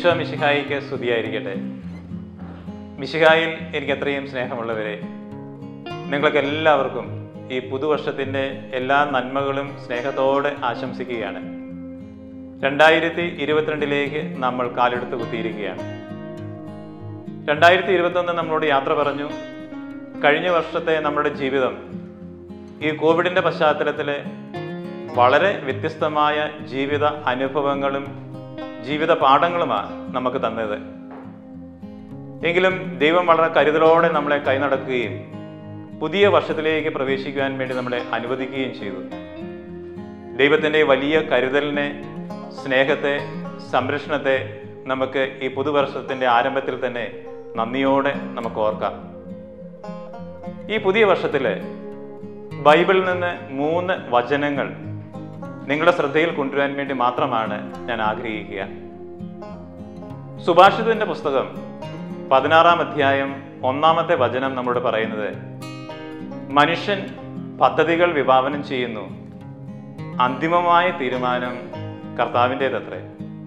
ഈശോ മിശിഹായിക്ക് സ്തുതിയായിരിക്കട്ടെ മിശിഹായിൽ എനിക്ക് അത്രയും സ്നേഹമുള്ളവരെ നിങ്ങൾക്ക് എല്ലാവർക്കും ഈ പുതുവർഷത്തിൻ്റെ എല്ലാ നന്മകളും സ്നേഹത്തോടെ ആശംസിക്കുകയാണ് രണ്ടായിരത്തി ഇരുപത്തിരണ്ടിലേക്ക് നമ്മൾ കാലെടുത്ത് കുത്തിയിരിക്കുകയാണ് രണ്ടായിരത്തി ഇരുപത്തൊന്ന് നമ്മളോട് യാത്ര പറഞ്ഞു കഴിഞ്ഞ വർഷത്തെ നമ്മുടെ ജീവിതം ഈ കോവിഡിൻ്റെ പശ്ചാത്തലത്തിൽ വളരെ വ്യത്യസ്തമായ ജീവിത അനുഭവങ്ങളും ജീവിത പാഠങ്ങളുമാണ് നമുക്ക് തന്നത് എങ്കിലും ദൈവം വളരെ കരുതലോടെ നമ്മളെ കൈനടക്കുകയും പുതിയ വർഷത്തിലേക്ക് പ്രവേശിക്കുവാൻ വേണ്ടി നമ്മളെ അനുവദിക്കുകയും ചെയ്തു ദൈവത്തിൻ്റെ വലിയ കരുതലിനെ സ്നേഹത്തെ സംരക്ഷണത്തെ നമുക്ക് ഈ പുതുവർഷത്തിൻ്റെ ആരംഭത്തിൽ തന്നെ നന്ദിയോടെ നമുക്ക് ഓർക്കാം ഈ പുതിയ വർഷത്തിൽ ബൈബിളിൽ നിന്ന് മൂന്ന് വചനങ്ങൾ നിങ്ങളുടെ ശ്രദ്ധയിൽ കൊണ്ടുവരാൻ വേണ്ടി മാത്രമാണ് ഞാൻ ആഗ്രഹിക്കുക സുഭാഷിതന്റെ പുസ്തകം പതിനാറാം അധ്യായം ഒന്നാമത്തെ വചനം നമ്മോട് പറയുന്നത് മനുഷ്യൻ പദ്ധതികൾ വിഭാവനം ചെയ്യുന്നു അന്തിമമായ തീരുമാനം കർത്താവിൻ്റെതത്രേ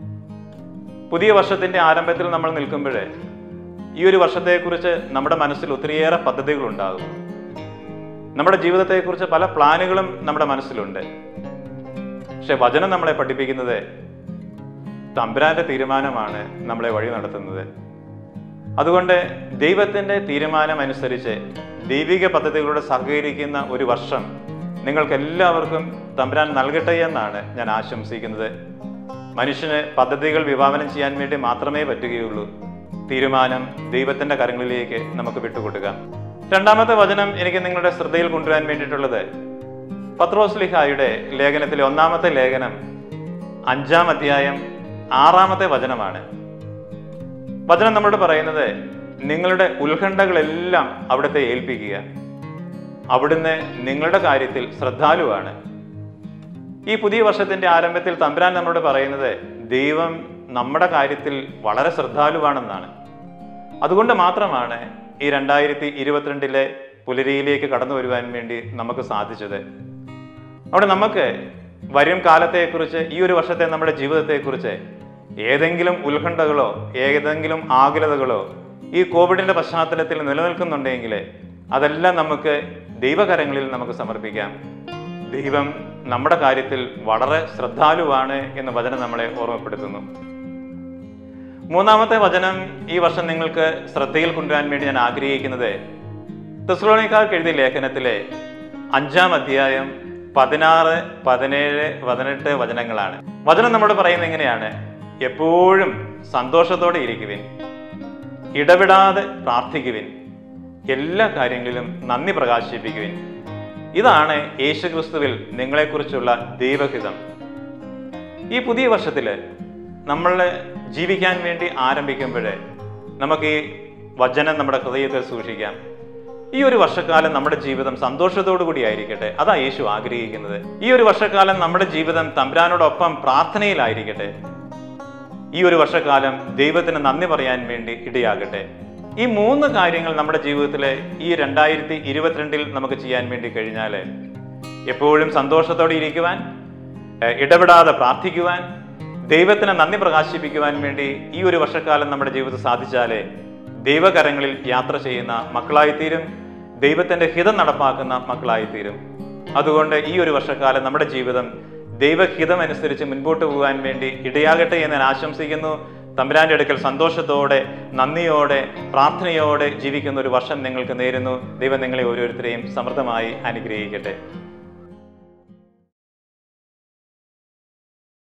പുതിയ വർഷത്തിന്റെ ആരംഭത്തിൽ നമ്മൾ നിൽക്കുമ്പോൾ ഈ ഒരു വർഷത്തെക്കുറിച്ച് നമ്മുടെ മനസ്സിൽ ഒത്തിരിയേറെ പദ്ധതികൾ ഉണ്ടാകും നമ്മുടെ ജീവിതത്തെക്കുറിച്ച് പല പ്ലാനുകളും നമ്മുടെ മനസ്സിലുണ്ട് പക്ഷെ വചനം നമ്മളെ പഠിപ്പിക്കുന്നത് തമ്പുരാന്റെ തീരുമാനമാണ് നമ്മളെ വഴി നടത്തുന്നത് അതുകൊണ്ട് ദൈവത്തിൻ്റെ തീരുമാനം അനുസരിച്ച് ദൈവിക പദ്ധതികളോട് സഹകരിക്കുന്ന ഒരു വർഷം നിങ്ങൾക്ക് എല്ലാവർക്കും തമ്പുരാൻ നൽകട്ടെ എന്നാണ് ഞാൻ ആശംസിക്കുന്നത് മനുഷ്യന് പദ്ധതികൾ വിഭാവനം ചെയ്യാൻ വേണ്ടി മാത്രമേ പറ്റുകയുള്ളൂ തീരുമാനം ദൈവത്തിൻ്റെ കരങ്ങളിലേക്ക് നമുക്ക് വിട്ടുകൊടുക്കാം രണ്ടാമത്തെ വചനം എനിക്ക് നിങ്ങളുടെ ശ്രദ്ധയിൽ കൊണ്ടുവരാൻ വേണ്ടിയിട്ടുള്ളത് പത്രോസ് ലിഹായുടെ ലേഖനത്തിലെ ഒന്നാമത്തെ ലേഖനം അഞ്ചാം അധ്യായം ആറാമത്തെ വചനമാണ് വചനം നമ്മളോട് പറയുന്നത് നിങ്ങളുടെ ഉത്കണ്ഠകളെല്ലാം അവിടുത്തെ ഏൽപ്പിക്കുക അവിടുന്ന് നിങ്ങളുടെ കാര്യത്തിൽ ശ്രദ്ധാലുവാണ് ഈ പുതിയ വർഷത്തിന്റെ ആരംഭത്തിൽ തമ്പുരാൻ നമ്മളോട് പറയുന്നത് ദൈവം നമ്മുടെ കാര്യത്തിൽ വളരെ ശ്രദ്ധാലുവാണെന്നാണ് അതുകൊണ്ട് മാത്രമാണ് ഈ രണ്ടായിരത്തി ഇരുപത്തിരണ്ടിലെ പുലരിയിലേക്ക് കടന്നു വരുവാൻ വേണ്ടി നമുക്ക് സാധിച്ചത് അവിടെ നമുക്ക് വരും കാലത്തെക്കുറിച്ച് ഈ ഒരു വർഷത്തെ നമ്മുടെ ജീവിതത്തെക്കുറിച്ച് ഏതെങ്കിലും ഉത്കണ്ഠകളോ ഏതെങ്കിലും ആകുലതകളോ ഈ കോവിഡിന്റെ പശ്ചാത്തലത്തിൽ നിലനിൽക്കുന്നുണ്ടെങ്കിൽ അതെല്ലാം നമുക്ക് ദൈവകരങ്ങളിൽ നമുക്ക് സമർപ്പിക്കാം ദൈവം നമ്മുടെ കാര്യത്തിൽ വളരെ ശ്രദ്ധാലുവാണ് എന്ന് വചനം നമ്മളെ ഓർമ്മപ്പെടുത്തുന്നു മൂന്നാമത്തെ വചനം ഈ വർഷം നിങ്ങൾക്ക് ശ്രദ്ധയിൽ കൊണ്ടുവരാൻ വേണ്ടി ഞാൻ ആഗ്രഹിക്കുന്നത് തെസ്ലോണിക്കാർക്ക് എഴുതിയ ലേഖനത്തിലെ അഞ്ചാം അധ്യായം പതിനാറ് പതിനേഴ് പതിനെട്ട് വചനങ്ങളാണ് വചനം നമ്മോട് പറയുന്നത് എങ്ങനെയാണ് എപ്പോഴും സന്തോഷത്തോടെ ഇരിക്കുവിൻ ഇടപെടാതെ പ്രാർത്ഥിക്കുവിൻ എല്ലാ കാര്യങ്ങളിലും നന്ദി പ്രകാശിപ്പിക്കുവിൻ ഇതാണ് യേശുക്രിസ്തുവിൽ നിങ്ങളെക്കുറിച്ചുള്ള ദൈവഹിതം ഈ പുതിയ വർഷത്തിൽ നമ്മൾ ജീവിക്കാൻ വേണ്ടി ആരംഭിക്കുമ്പോൾ നമുക്ക് ഈ വചനം നമ്മുടെ ഹൃദയത്തിൽ സൂക്ഷിക്കാം ഈ ഒരു വർഷക്കാലം നമ്മുടെ ജീവിതം സന്തോഷത്തോടു കൂടി ആയിരിക്കട്ടെ അതാ യേശു ആഗ്രഹിക്കുന്നത് ഈ ഒരു വർഷക്കാലം നമ്മുടെ ജീവിതം തമ്പുരാനോടൊപ്പം പ്രാർത്ഥനയിലായിരിക്കട്ടെ ഈ ഒരു വർഷക്കാലം ദൈവത്തിന് നന്ദി പറയാൻ വേണ്ടി ഇടയാകട്ടെ ഈ മൂന്ന് കാര്യങ്ങൾ നമ്മുടെ ജീവിതത്തിലെ ഈ രണ്ടായിരത്തി ഇരുപത്തിരണ്ടിൽ നമുക്ക് ചെയ്യാൻ വേണ്ടി കഴിഞ്ഞാൽ എപ്പോഴും സന്തോഷത്തോടെ ഇരിക്കുവാൻ ഏഹ് ഇടപെടാതെ പ്രാർത്ഥിക്കുവാൻ ദൈവത്തിന് നന്ദി പ്രകാശിപ്പിക്കുവാൻ വേണ്ടി ഈ ഒരു വർഷക്കാലം നമ്മുടെ ജീവിതത്തിൽ സാധിച്ചാലേ ദൈവകരങ്ങളിൽ യാത്ര ചെയ്യുന്ന മക്കളായിത്തീരും ദൈവത്തിന്റെ ഹിതം നടപ്പാക്കുന്ന മക്കളായിത്തീരും അതുകൊണ്ട് ഈ ഒരു വർഷക്കാലം നമ്മുടെ ജീവിതം ദൈവഹിതം അനുസരിച്ച് മുൻപോട്ട് പോകാൻ വേണ്ടി ഇടയാകട്ടെ എന്ന് ഞാൻ ആശംസിക്കുന്നു തമ്പുരാന്റെ അടുക്കൽ സന്തോഷത്തോടെ നന്ദിയോടെ പ്രാർത്ഥനയോടെ ജീവിക്കുന്ന ഒരു വർഷം നിങ്ങൾക്ക് നേരുന്നു ദൈവം നിങ്ങളെ ഓരോരുത്തരെയും സമൃദ്ധമായി അനുഗ്രഹിക്കട്ടെ